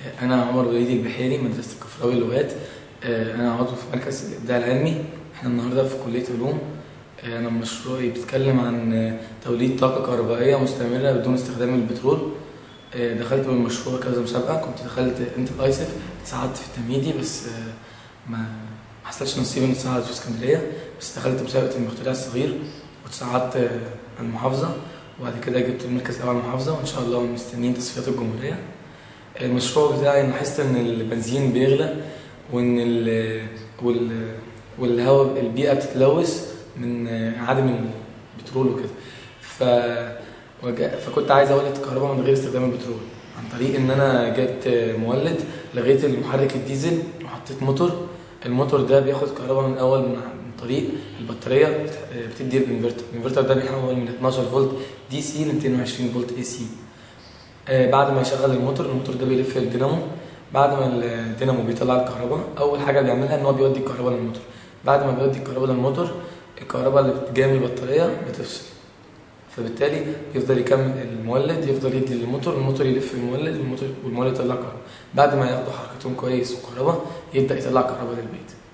أنا عمر وليد البحيري مدرسة الكفراوي للغات آه، أنا عضو في مركز الإبداع العلمي إحنا النهاردة في كلية علوم آه، أنا مشروعي بيتكلم عن آه، توليد طاقة كهربائية مستمرة بدون استخدام البترول آه، دخلت بالمشروع كذا مسابقة كنت دخلت انت الايسف اتساعدت في التمهيدي بس آه، ما ما حصلش نصيب اني اتساعد في اسكندرية بس دخلت مسابقة المخترع الصغير واتساعدت آه، على المحافظة وبعد كده جبت المركز الأول على المحافظة وإن شاء الله مستنيين تصفيات الجمهورية المشروع بتاعي إن لاحظت إن البنزين بيغلى وإن ال وال والهواء البيئة بتتلوث من عدم البترول وكده ف وجا- فكنت عايز أولد كهرباء من غير استخدام البترول عن طريق إن أنا جبت مولد لغيت المحرك الديزل وحطيت موتور الموتور ده بياخد كهرباء من الأول من من طريق البطارية بت- بتدي الانفرتر الانفرتر ده بيحول من 12 فولت دي سي ل 220 فولت اي سي آه، بعد ما يشغل الموتور الموتور ده بيلف الدينامو بعد ما الدينامو بيطلع الكهرباء اول حاجه بيعملها ان هو بيودي الكهرباء للموتور بعد ما بيودي الكهرباء للموتور الكهرباء اللي جايه من البطاريه بتفصل فبالتالي يفضل يكمل المولد يفضل يدي للموتور الموتور يلف المولد والموتور والمولد يطلع كهرباء بعد ما ياخدوا حركتهم كويس وكهرباء يبدا يطلع كهرباء للبيت